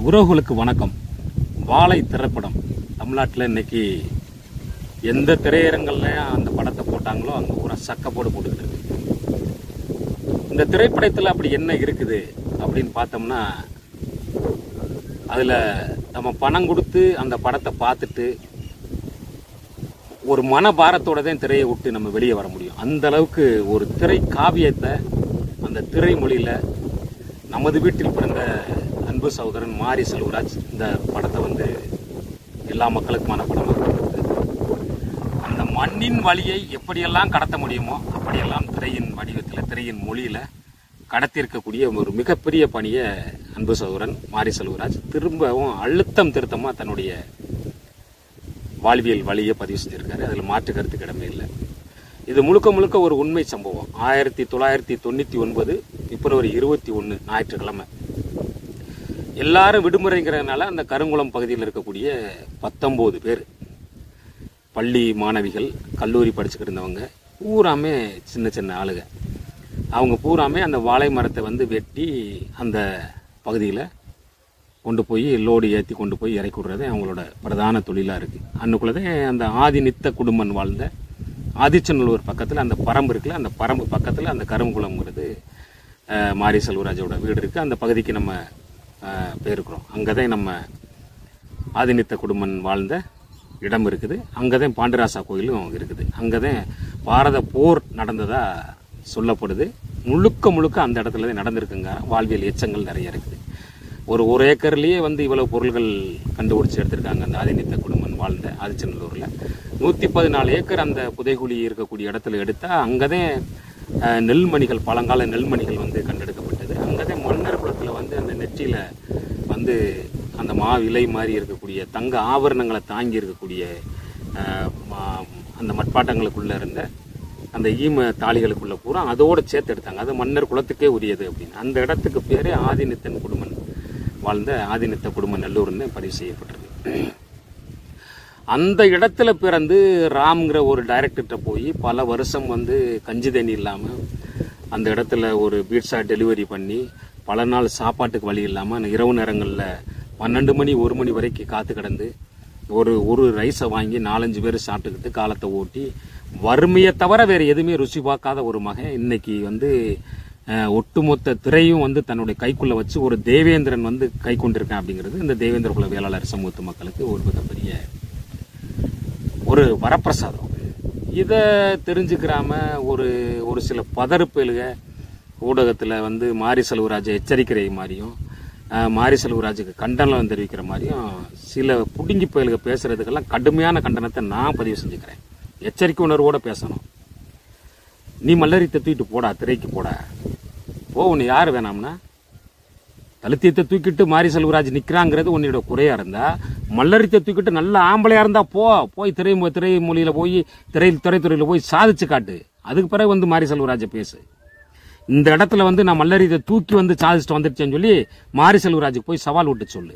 உறவுகளுக்கு வணக்கம் வாழை திரைப்படம் தமிழ்நாட்டில் இன்னைக்கு எந்த திரையரங்கள்ல அந்த படத்தை போட்டாங்களோ அங்கே பூரா சக்கப்போடு போட்டுக்கிட்டு இருக்கு இந்த திரைப்படத்தில் அப்படி என்ன இருக்குது அப்படின்னு பார்த்தோம்னா அதில் நம்ம பணம் கொடுத்து அந்த படத்தை பார்த்துட்டு ஒரு மனபாரத்தோட தான் திரையை விட்டு நம்ம வெளியே வர முடியும் அந்த அளவுக்கு ஒரு திரை காவியத்தை அந்த திரை மொழியில நமது வீட்டில் பிறந்த அன்பு சகோதரன் மாரி செல்வராஜ் இந்த படத்தை வந்து எல்லா மக்களுக்குமான படமாக கொடுத்திருக்கு. அந்த மண்ணின் வழியை எப்படியெல்லாம் கடத்த முடியுமோ அப்படியெல்லாம் திரையின் வடிவத்தில் திரையின் மொழியில கடத்தியிருக்கக்கூடிய ஒரு மிகப்பெரிய பணியை அன்பு சகோதரன் மாரி செல்வராஜ் திரும்பவும் அழுத்தம் திருத்தமாக தன்னுடைய வாழ்வியல் வழியை பதிவு செஞ்சிருக்காரு அதில் மாற்று கருத்துக்கு இடமே இல்லை இது முழுக்க முழுக்க ஒரு உண்மை சம்பவம் ஆயிரத்தி தொள்ளாயிரத்தி தொண்ணூற்றி ஒன்பது பிப்ரவரி இருபத்தி ஒன்று ஞாயிற்றுக்கிழமை எல்லாரும் விடுமுறைங்கிறதுனால அந்த கருங்குளம் பகுதியில் இருக்கக்கூடிய பத்தொம்போது பேர் பள்ளி மாணவிகள் கல்லூரி படிச்சுக்கிட்டு இருந்தவங்க பூராமே சின்ன சின்ன ஆளுங்க அவங்க பூராமே அந்த வாழை மரத்தை வந்து வெட்டி அந்த பகுதியில் கொண்டு போய் லோடு ஏற்றி கொண்டு போய் இறக்கி விடுறது அவங்களோட பிரதான தொழிலாக இருக்குது அன்னுக்குள்ளதே அந்த ஆதி நித்த குடும்பம் வாழ்ந்த ஆதிச்சநல்லூர் பக்கத்தில் அந்த பரம்பு இருக்குல்ல அந்த பரம்பு பக்கத்தில் அந்த கரும்புகுளம்ங்கிறது அஹ், மாரி செல்வராஜோட வீடு இருக்குது அந்த பகுதிக்கு நம்ம அஹ், போயிருக்கிறோம் அங்கே தான் நம்ம ஆதிநித்த குடும்பம் வாழ்ந்த இடம் இருக்குது அங்கே தான் பாண்டராசா கோயிலும் இருக்குது அங்கே தான் பாரத போர் நடந்ததா சொல்லப்படுது முழுக்க முழுக்க அந்த இடத்துல தான் நடந்திருக்குங்க வாழ்வியல் எச்சங்கள் நிறைய இருக்குது ஒரு ஒரு ஏக்கர்லேயே வந்து இவ்வளவு பொருள்கள் கண்டுபிடிச்சு எடுத்திருக்காங்க அந்த ஆதிநித்த குடும்பம் வாழ்ந்த ஆதிச்சநல்லூரில் நூற்றி பதினாலு ஏக்கர் அந்த புதைகுழி இருக்கக்கூடிய இடத்துல எடுத்தால் அங்கே தான் அஹ், நெல்மணிகள் பழங்கால நெல்மணிகள் வந்து கண்டெடுக்கப்பட்டது அங்கே தான் மன்னர் குலத்தில் வந்து அந்த நெற்றியில் வந்து அந்த மா விலை மாதிரி இருக்கக்கூடிய தங்க ஆபரணங்களை தாங்கி இருக்கக்கூடிய அஹ், மா- அந்த மட்பாட்டங்களுக்குள்ள இருந்த அந்த ஈம தாளிகளுக்குள்ள பூரா அதோட சேர்த்து எடுத்தாங்க அது மன்னர் குலத்துக்கே உரியது அப்படின்னு அந்த இடத்துக்கு பேரே ஆதிநித்தன் குடும்பம் வாழ்ந்த ஆதிநித்த குடும்பம் நல்லூர்னு பதிவு செய்யப்பட்டிருக்கு அந்த இடத்துல பிறந்து ராம்ங்கிற ஒரு டைரக்டர்கிட்ட போய் பல வருஷம் வந்து கஞ்சி தண்ணி இல்லாமல் அந்த இடத்துல ஒரு பீட்சா டெலிவரி பண்ணி பல நாள் சாப்பாட்டுக்கு வழி இல்லாமல் இரவு நேரங்களில் பன்னெண்டு மணி ஒரு மணி வரைக்கும் காத்து கிடந்து ஒரு ஒரு ரைஸை வாங்கி நாலஞ்சு பேர் சாப்பிட்டுக்கிட்டு காலத்தை ஓட்டி வறுமையை தவிர வேறு எதுவுமே ருசி பார்க்காத ஒரு மகன் இன்னைக்கு வந்து அஹ், ஒட்டுமொத்த திரையும் வந்து தன்னுடைய கைக்குள்ள வச்சு ஒரு தேவேந்திரன் வந்து கை கொண்டிருக்கேன் அப்படிங்கிறது இந்த தேவேந்திர குல வேளாளர் சமூகத்து மக்களுக்கு ஒரு மிகப்பெரிய ஒரு வரப்பிரசாதம் இதை தெரிஞ்சுக்கிறாம ஒரு ஒரு சில பதறுப்பேலுக ஊடகத்தில் வந்து மாரி செல்வராஜை எச்சரிக்கிற மாதிரியும் அஹ், மாரி செல்வராஜுக்கு கண்டனம் தெரிவிக்கிற மாதிரியும் சில புடுங்கி பயலுக பேசுறதுக்கெல்லாம் கடுமையான கண்டனத்தை நான் பதிவு செஞ்சுக்கிறேன் எச்சரிக்கை உணர்வோட பேசணும் நீ மல்லரித்தை தூக்கிட்டு போடா திரைக்கு போடா போ உன்னை யார் வேணாம்னா தலித்தியத்தை தூக்கிட்டு மாரி செல்வராஜ் நிக்கிறாங்கிறது உன்னோட குறையா இருந்தா மல்லரித்தை தூக்கிட்டு நல்ல ஆம்பளையா இருந்தா போ போய் திரை திரை மொழியில போய் திரை திரைத்துறையில போய் சாதிச்சு காட்டு அதுக்கு பிறகு வந்து மாரி செல்வராஜ பேசு இந்த இடத்துல வந்து நான் மல்லரித்தை தூக்கி வந்து சாதிச்சுட்டு வந்துருச்சேன்னு சொல்லி மாரி செல்வராஜுக்கு போய் சவால் விட்டு சொல்லு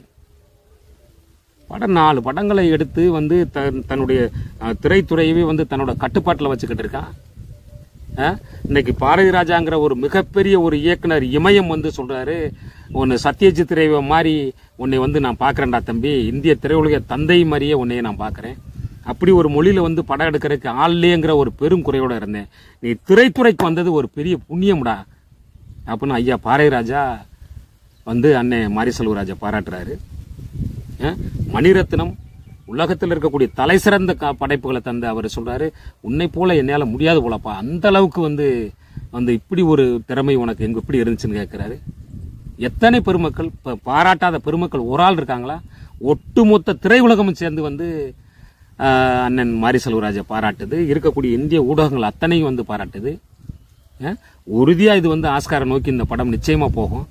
படம் நாலு படங்களை எடுத்து வந்து தன் தன்னுடைய அஹ், திரைத்துறையவே வந்து தன்னோட கட்டுப்பாட்டில் வச்சுக்கிட்டு இருக்கான் அஹ், இன்னைக்கு பாரதி ராஜாங்கிற ஒரு மிகப்பெரிய ஒரு இயக்குனர் இமயம் வந்து சொல்றாரு உன்னை சத்யஜித் ரே மாதிரி உன்னை வந்து நான் பார்க்கறேன்டா தம்பி இந்திய திரையுலக தந்தை மாதிரியே உன்னையே நான் பார்க்கறேன் அப்படி ஒரு மொழியில வந்து படம் எடுக்கிறதுக்கு ஆள்லேங்கிற ஒரு பெரும் குறையோட இருந்தேன் நீ திரைத்துறைக்கு வந்தது ஒரு பெரிய புண்ணியம்டா அப்படின்னு ஐயா பாரதி ராஜா வந்து அண்ணன் மாரி செல்வராஜை பாராட்டுறாரு அஹ், மணிரத்னம் உலகத்தில் இருக்கக்கூடிய தலை சிறந்த க- படைப்புகளை தந்து அவர் சொல்றாரு உன்னை போல என்னால முடியாது போலப்பா அந்த அளவுக்கு வந்து வந்து இப்படி ஒரு திறமை உனக்கு எங்க இப்படி இருந்துச்சுன்னு கேட்கிறாரு எத்தனை பெருமக்கள் இப்ப பாராட்டாத பெருமக்கள் ஒரு ஆள் இருக்காங்களா ஒட்டுமொத்த திரையுலகமும் சேர்ந்து வந்து அஹ், அண்ணன் மாரி செல்வராஜை பாராட்டுது இருக்கக்கூடிய இந்திய ஊடகங்கள் அத்தனையும் வந்து பாராட்டுது அஹ், உறுதியா இது வந்து ஆஸ்காரை நோக்கி இந்த படம் நிச்சயமா போகும்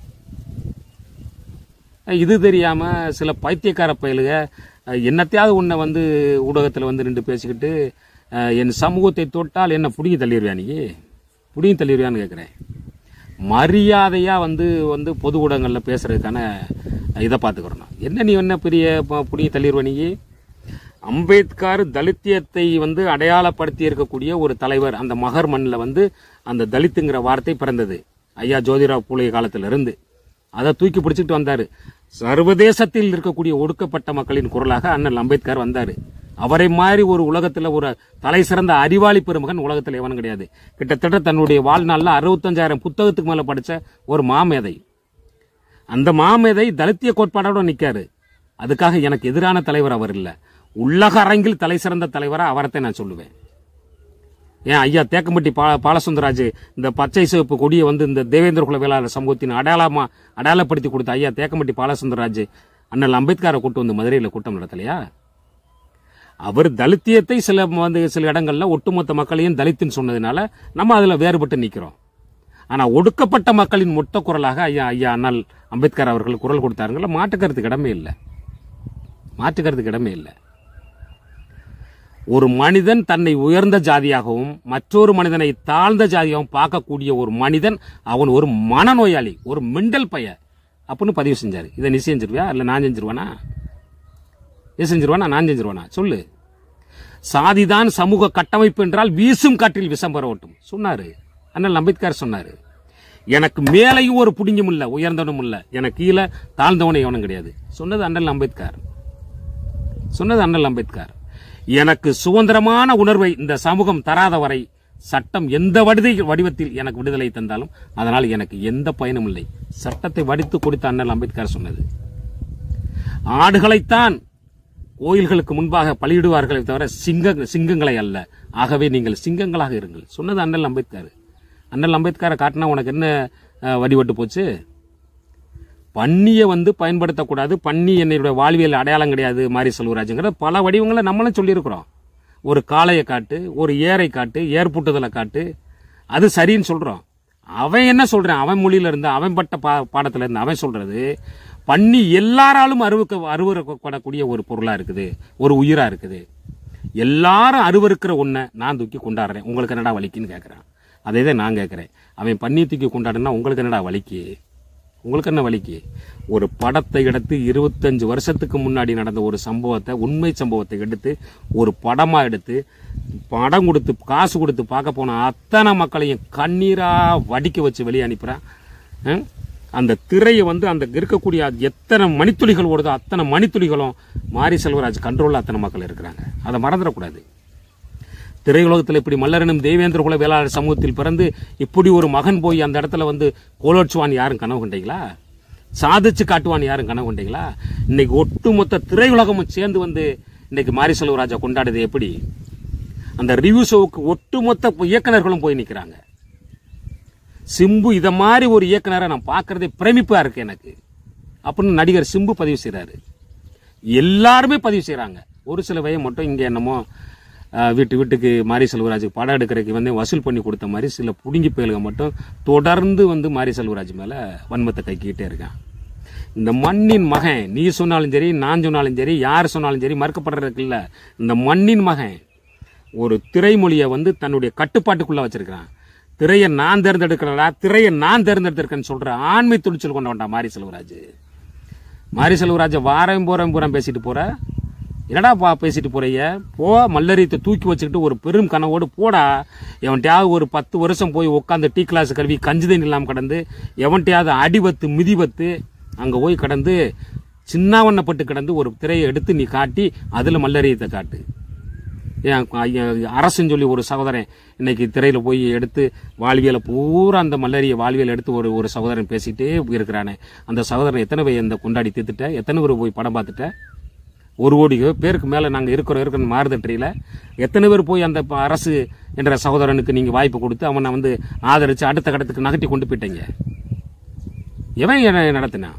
இது தெரியாம சில பைத்தியக்கார பயலுக அஹ், என்னத்தையாவது உன்னை வந்து ஊடகத்தில் வந்து நின்று பேசிக்கிட்டு அஹ், என் சமூகத்தை தொட்டால் என்ன புடுங்கி தள்ளிடுவியா நீ புடுங்கி தள்ளிடுவியான்னு கேட்குறேன் மரியாதையா வந்து வந்து பொது ஊடகங்களில் பேசுறதுக்கான இதை பார்த்துக்கிறணும் என்ன நீ என்ன பெரிய ப- புடுங்கி தள்ளிடுவ நீ அம்பேத்கர் தலித்தியத்தை வந்து அடையாளப்படுத்தி இருக்கக்கூடிய ஒரு தலைவர் அந்த மகர் மண்ணில் வந்து அந்த தலித்துங்கிற வார்த்தை பிறந்தது ஐயா ஜோதிராவ் பூலே காலத்துல இருந்து அதை தூக்கி பிடிச்சிட்டு வந்தாரு சர்வதேசத்தில் இருக்கக்கூடிய ஒடுக்கப்பட்ட மக்களின் குரலாக அண்ணல் அம்பேத்கர் வந்தாரு அவரை மாதிரி ஒரு உலகத்துல ஒரு தலை சிறந்த அறிவாளி பெருமகன் உலகத்துல எவனும் கிடையாது கிட்டத்தட்ட தன்னுடைய வாழ்நாள்ல அறுபத்தஞ்சாயிரம் புத்தகத்துக்கு மேல படிச்ச ஒரு மாமேதை அந்த மாமேதை தலித்திய கோட்பாடோட நிக்காரு அதுக்காக எனக்கு எதிரான தலைவர் அவர் இல்ல உலக அரங்கில் தலை சிறந்த தலைவரா அவரைத்தான் நான் சொல்லுவேன் ஏன் ஐயா தேக்கம்பட்டி பா பாலசுந்தராஜ் இந்த பச்சை சிவப்பு கொடியை வந்து இந்த தேவேந்திர குல வேளாளர் சமூகத்தின் அடையாளமா அடையாளப்படுத்தி கொடுத்த ஐயா தேக்கம்பட்டி பாலசுந்தரராஜ் அண்ணல் அம்பேத்கரை கூட்டு வந்து மதுரையில் கூட்டம் நடத்தலையா அவர் தலித்தியத்தை சில வந்து சில இடங்கள்ல ஒட்டுமொத்த மக்களையும் தலித்துன்னு சொன்னதுனால நம்ம அதுல வேறுபட்டு நிக்கிறோம் ஆனா ஒடுக்கப்பட்ட மக்களின் மொத்த குரலாக ஐயா ஐயா அண்ணல் அம்பேத்கர் அவர்கள் குரல் கொடுத்தாருங்கள மாற்றுக்கருத்துக்கு இடமே இல்லை மாற்றுக்கருத்துக்கு இடமே இல்லை ஒரு மனிதன் தன்னை உயர்ந்த ஜாதியாகவும் மற்றொரு மனிதனை தாழ்ந்த ஜாதியாகவும் பார்க்கக்கூடிய ஒரு மனிதன் அவன் ஒரு மனநோயாளி ஒரு மெண்டல் பைய அப்படின்னு பதிவு செஞ்சாரு இதை நீ செஞ்சிருவியா இல்லை நான் செஞ்சிருவானா நீ செஞ்சிருவானா நான் செஞ்சிருவானா சொல்லு சாதிதான் சமூக கட்டமைப்பு என்றால் வீசும் காற்றில் விஷம் பரவட்டும் சொன்னாரு அண்ணல் அம்பேத்கர் சொன்னாரு எனக்கு மேலையும் ஒரு புடிங்கும் இல்ல உயர்ந்தவனும் இல்ல எனக்கு கீழே தாழ்ந்தவனும் எவனும் கிடையாது சொன்னது அண்ணல் அம்பேத்கர் சொன்னது அண்ணல் அம்பேத்கர் எனக்கு சுதந்திரமான உணர்வை இந்த சமூகம் தராத வரை சட்டம் எந்த வடிதை வடிவத்தில் எனக்கு விடுதலை தந்தாலும் அதனால் எனக்கு எந்த பயனும் இல்லை சட்டத்தை வடித்து கொடுத்த அண்ணல் அம்பேத்கர் சொன்னது ஆடுகளைத்தான் கோயில்களுக்கு முன்பாக பலியிடுவார்களே தவிர சிங்க சிங்கங்களை அல்ல ஆகவே நீங்கள் சிங்கங்களாக இருங்கள் சொன்னது அண்ணல் அம்பேத்கர் அண்ணல் அம்பேத்கரை காட்டினா உனக்கு என்ன அஹ், வடிபட்டு போச்சு பன்னியை வந்து பயன்படுத்தக்கூடாது பன்னி என்னுடைய வாழ்வியல் அடையாளம் கிடையாது மாரி செல்வராஜுங்கிற பல வடிவங்களை நம்மளும் சொல்லியிருக்கிறோம் ஒரு காளையை காட்டு ஒரு ஏரை காட்டு ஏற்புட்டுதலை காட்டு அது சரின்னு சொல்றோம் அவன் என்ன சொல்றான் அவன் மொழியில இருந்து அவன் பட்ட பா பாடத்துல இருந்து அவன் சொல்றது பன்னி எல்லாராலும் அருவக்க அருவறுக்கப்படக்கூடிய ஒரு பொருளா இருக்குது ஒரு உயிரா இருக்குது எல்லாரும் அருவருக்கிற ஒன்றை நான் தூக்கி கொண்டாடுறேன் உங்களுக்கு என்னடா வலிக்குன்னு கேட்குறான் அதே தான் நான் கேட்குறேன் அவன் பன்னி தூக்கி கொண்டாடுனா உங்களுக்கு என்னடா வலிக்கு உங்களுக்கு என்ன வலிக்கு ஒரு படத்தை எடுத்து இருபத்தஞ்சு வருஷத்துக்கு முன்னாடி நடந்த ஒரு சம்பவத்தை உண்மை சம்பவத்தை எடுத்து ஒரு படமா எடுத்து படம் கொடுத்து காசு கொடுத்து பார்க்க போன அத்தனை மக்களையும் கண்ணீரா வடிக்க வச்சு வெளியே அனுப்புறான் ஹம்? அந்த திரையை வந்து அந்த இருக்கக்கூடிய எத்தனை மணித்துளிகள் ஓடுதோ அத்தனை மணித்துளிகளும் மாரி செல்வராஜ் கண்ட்ரோல்ல அத்தனை மக்கள் இருக்கிறாங்க அதை மறந்துடக்கூடாது திரையுலகத்தில் இப்படி மல்லரனும் தேவேந்திர குல வேளாளர் சமூகத்தில் பிறந்து இப்படி ஒரு மகன் போய் அந்த இடத்துல வந்து கோலோச்சுவான் யாரும் கனவு கண்டீங்களா சாதிச்சு காட்டுவான் யாரும் கனவு கண்டீங்களா இன்னைக்கு ஒட்டுமொத்த திரையுலகமும் சேர்ந்து வந்து இன்னைக்கு மாரி செல்வராஜா கொண்டாடுது எப்படி அந்த ரிவ்யூ ஷோவுக்கு ஒட்டுமொத்த இயக்குனர்களும் போய் நிற்கிறாங்க சிம்பு இத மாதிரி ஒரு இயக்குனரை நான் பார்க்கறதே பிரமிப்பா இருக்கு எனக்கு அப்படின்னு நடிகர் சிம்பு பதிவு செய்றாரு எல்லாருமே பதிவு செய்றாங்க ஒரு சில வய மட்டும் இங்க என்னமோ அஹ், வீட்டு வீட்டுக்கு மாரி செல்வராஜுக்கு படம் எடுக்கிறதுக்கு வந்து வசூல் பண்ணி கொடுத்த மாதிரி சில புடுங்கி பயலுக மட்டும் தொடர்ந்து வந்து மாரி செல்வராஜ் மேல வன்மத்தை கைக்கிட்டே இருக்கான் இந்த மண்ணின் மகன் நீ சொன்னாலும் சரி நான் சொன்னாலும் சரி யார் சொன்னாலும் சரி மறுக்கப்படுறதுக்கு இல்ல இந்த மண்ணின் மகன் ஒரு திரைமொழியை வந்து தன்னுடைய கட்டுப்பாட்டுக்குள்ள வச்சிருக்கிறான் திரையை நான் தேர்ந்தெடுக்கிறடா திரையை நான் தேர்ந்தெடுத்திருக்கேன்னு சொல்ற ஆண்மை துணிச்சல் கொண்டவன்டா மாரி செல்வராஜ் மாரி செல்வராஜ வாரம் போறேன் பூரா பேசிட்டு போற என்னடா பா பேசிட்டு போறீங்க போ மல்லரியத்தை தூக்கி வச்சுக்கிட்டு ஒரு பெரும் கனவோடு போடா எவன்ட்டையாவது ஒரு பத்து வருஷம் போய் உட்காந்து டீ கிளாஸ் கல்வி கஞ்சி தண்ணி இல்லாமல் கடந்து எவன்ட்டையாவது அடிவத்து மிதிவத்து அங்கே போய் கடந்து சின்னாவண்ணப்பட்டு கிடந்து ஒரு திரையை எடுத்து நீ காட்டி அதில் மல்லரியத்தை காட்டு ஏன் ஐயா, அரசுன்னு சொல்லி ஒரு சகோதரன் இன்னைக்கு திரையில போய் எடுத்து வாழ்வியலை பூரா அந்த மலேரிய வாழ்வியல் எடுத்து ஒரு ஒரு சகோதரன் பேசிட்டே இருக்கிறானே அந்த சகோதரன் எத்தனை பேர் இந்த கொண்டாடி தீர்த்துட்ட எத்தனை பேர் போய் படம் பார்த்துட்ட ஒரு கோடி பேருக்கு மேல நாங்க இருக்கிறோம் இருக்கிறோம் மாறுதற்றியில எத்தனை பேர் போய் அந்த ப- அரசு என்ற சகோதரனுக்கு நீங்க வாய்ப்பு கொடுத்து அவனை வந்து ஆதரிச்சு அடுத்த கட்டத்துக்கு நகட்டி கொண்டு போயிட்டீங்க எவன் என்ன நடத்தினான்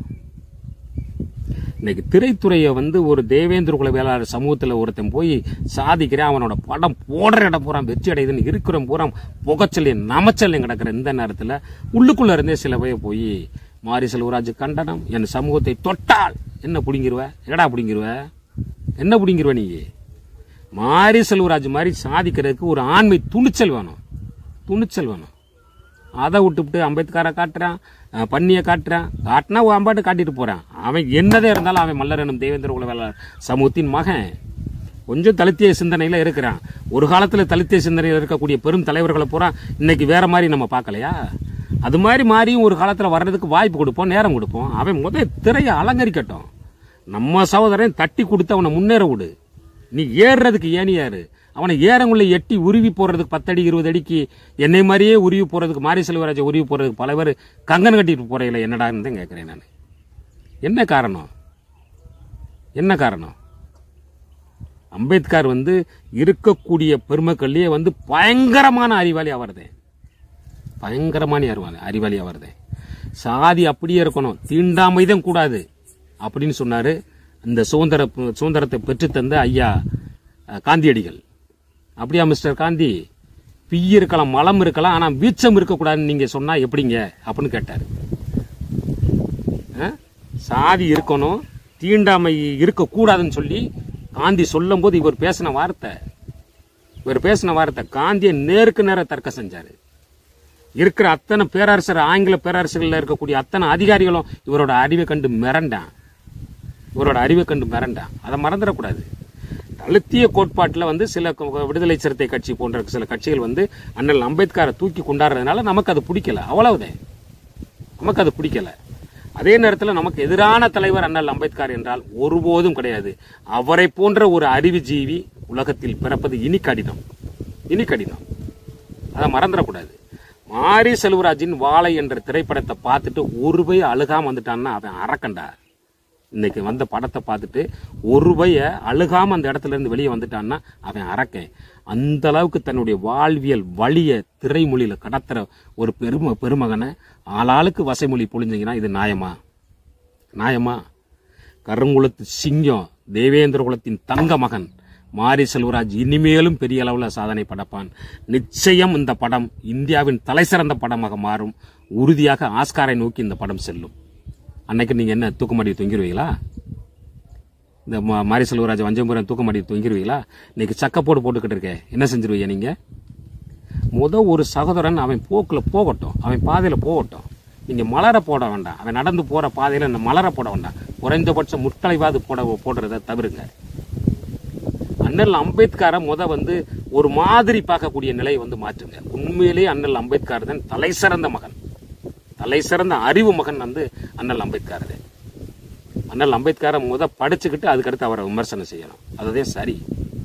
இன்னைக்கு திரைத்துறையை வந்து ஒரு தேவேந்திர குல வேளாளர் சமூகத்தில் ஒருத்தன் போய் சாதிக்கிறேன் அவனோட படம் போடுற இடம் பூரா வெற்றி அடையுதுன்னு இருக்கிற பூரா புகச்சல் நமச்சல் கிடக்கிற இந்த நேரத்தில் உள்ளுக்குள்ள இருந்தே சில பேர் போய் மாரி செல்வராஜ் கண்டனம் என் சமூகத்தை தொட்டால் என்ன பிடிங்கிருவ எடா பிடிங்கிருவ என்ன பிடிங்கிருவ நீ மாரி செல்வராஜ் மாதிரி சாதிக்கிறதுக்கு ஒரு ஆண்மை துணிச்சல் வேணும் துணிச்சல் வேணும் அதை விட்டுவிட்டு அம்பேத்கரை காட்டுறான் அஹ் பன்னியை காட்டுறான் காட்டினா அவன் அம்பாட்டு காட்டிட்டு போறான் அவன் என்னதே இருந்தாலும் அவன் மல்லரனும் தேவேந்திர குல வேளாளர் சமூகத்தின் மகன் கொஞ்சம் தலித்திய சிந்தனையில இருக்கிறான் ஒரு காலத்துல தலித்திய சிந்தனையில் இருக்கக்கூடிய பெரும் தலைவர்களை பூரா இன்னைக்கு வேற மாதிரி நம்ம பார்க்கலையா அது மாதிரி மாறியும் ஒரு காலத்தில் வர்றதுக்கு வாய்ப்பு கொடுப்போம் நேரம் கொடுப்போம் அவன் முத திரையை அலங்கரிக்கட்டும் நம்ம சகோதரன் தட்டி கொடுத்து அவனை முன்னேற விடு நீ ஏறுறதுக்கு ஏனியாரு அவனை ஏறங்குள்ள எட்டி உருவி போறதுக்கு பத்தடி இருபது அடிக்கு என்னை மாதிரியே உருவி போறதுக்கு மாரி செல்வராஜை உருவி போறதுக்கு பல பேர் கங்கன் கட்டிட்டு போறீங்களா என்னடான்னு தான் கேட்குறேன் நான் என்ன காரணம் என்ன காரணம் அம்பேத்கர் வந்து இருக்கக்கூடிய பெருமக்கள்லயே வந்து பயங்கரமான அறிவாளி அவர்தே பயங்கரமான அறிவாளி அறிவாளி அவர்தே சாதி அப்படியே இருக்கணும் தீண்டாமை தான் கூடாது அப்படின்னு சொன்னாரு இந்த சுதந்திர சுதந்திரத்தை பெற்றுத்தந்த ஐயா அஹ், காந்தியடிகள் அப்படியா மிஸ்டர் காந்தி பீ இருக்கலாம் மலம் இருக்கலாம் ஆனா வீச்சம் இருக்கக்கூடாதுன்னு நீங்க சொன்னா எப்படிங்க அப்படின்னு கேட்டார் அஹ்? சாதி இருக்கணும் தீண்டாமை இருக்கக்கூடாதுன்னு சொல்லி காந்தி சொல்லும்போது இவர் பேசின வார்த்தை இவர் பேசின வார்த்தை காந்தியை நேருக்கு நேர தர்க்கம் செஞ்சாரு இருக்கிற அத்தனை பேரரசர் ஆங்கில பேரரசுகளில் இருக்கக்கூடிய அத்தனை அதிகாரிகளும் இவரோட அறிவை கண்டு மிரண்டான் இவரோட அறிவை கண்டு மிரண்டான் அதை மறந்துடக்கூடாது தழுத்திய கோட்பாட்டில் வந்து சில க- விடுதலை சிறுத்தை கட்சி போன்ற சில கட்சிகள் வந்து அண்ணல் அம்பேத்கரை தூக்கி கொண்டாடுறதுனால நமக்கு அது பிடிக்கல அவ்வளவுதான் நமக்கு அது பிடிக்கல அதே நேரத்தில் நமக்கு எதிரான தலைவர் அண்ணல் அம்பேத்கர் என்றால் ஒருபோதும் கிடையாது அவரை போன்ற ஒரு அறிவுஜீவி உலகத்தில் பிறப்பது இனி கடினம் இனி கடினம் அதை மறந்துடக்கூடாது மாரி செல்வராஜின் வாழை என்ற திரைப்படத்தை பார்த்துட்டு ஒரு பை அழுகாம வந்துட்டான்னா அவன் அரக்கண்டா இன்னைக்கு வந்த படத்தை பார்த்துட்டு ஒரு பைய அழுகாம அந்த இடத்துல இருந்து வெளியே வந்துட்டான்னா அவன் அரக்கன் அந்த அளவுக்கு தன்னுடைய வாழ்வியல் வழிய திரைமொழியில கடத்துற ஒரு பெரும பெருமகனை ஆளாளுக்கு வசைமொழி பொழிஞ்சிங்கன்னா இது நியாயமா நியாயமா கருங்குளத்து சிங்கம் தேவேந்திர குலத்தின் தங்க மகன் மாரி செல்வராஜ் இனிமேலும் பெரிய அளவில் சாதனை படைப்பான் நிச்சயம் இந்த படம் இந்தியாவின் தலைசிறந்த படமாக மாறும் உறுதியாக ஆஸ்காரை நோக்கி இந்த படம் செல்லும் அன்னைக்கு நீங்க என்ன தூக்குமாடி தொங்கிடுவீங்களா இந்த மா- மாரி செல்வராஜ் வஞ்சம்புரம் தூக்குமாடி தொங்கிடுவீங்களா இன்னைக்கு சக்கப்போடு போட்டுக்கிட்டு இருக்கே என்ன செஞ்சிருவீங்க நீங்க முத ஒரு சகோதரன் அவன் போக்குல போகட்டும் அவன் பாதையில போகட்டும் நீங்க மலர போட வேண்டாம் அவன் நடந்து போற பாதையில இந்த மலர போட வேண்டாம் குறைந்தபட்சம் முட்களைவாது போட போடுறத தவிருங்க அண்ணல் அம்பேத்கரை முத வந்து ஒரு மாதிரி பார்க்கக்கூடிய நிலையை வந்து மாற்றுங்க உண்மையிலேயே அண்ணல் அம்பேத்கர் தான் தலை சிறந்த மகன் தலை சிறந்த அறிவு மகன் வந்து அண்ணல் அம்பேத்கர் தான் அண்ணல் அம்பேத்கரை முத படிச்சுக்கிட்டு அதுக்கடுத்து அவரை விமர்சனம் செய்யணும் அதுதான் சரி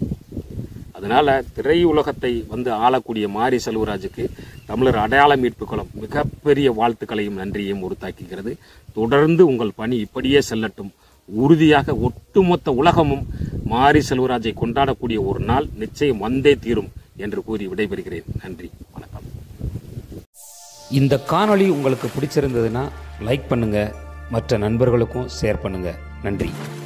அதனால திரையுலகத்தை வந்து ஆளக்கூடிய மாரி செல்வராஜுக்கு தமிழர் அடையாள மீட்பு குளம் மிகப்பெரிய வாழ்த்துக்களையும் நன்றியையும் உறுத்தாக்குகிறது தொடர்ந்து உங்கள் பணி இப்படியே செல்லட்டும் உறுதியாக ஒட்டுமொத்த உலகமும் மாரி செல்வராஜை கொண்டாடக்கூடிய ஒரு நாள் நிச்சயம் வந்தே தீரும் என்று கூறி விடைபெறுகிறேன் நன்றி வணக்கம் இந்த காணொளி உங்களுக்கு பிடிச்சிருந்ததுன்னா லைக் பண்ணுங்க மற்ற நண்பர்களுக்கும் ஷேர் பண்ணுங்க நன்றி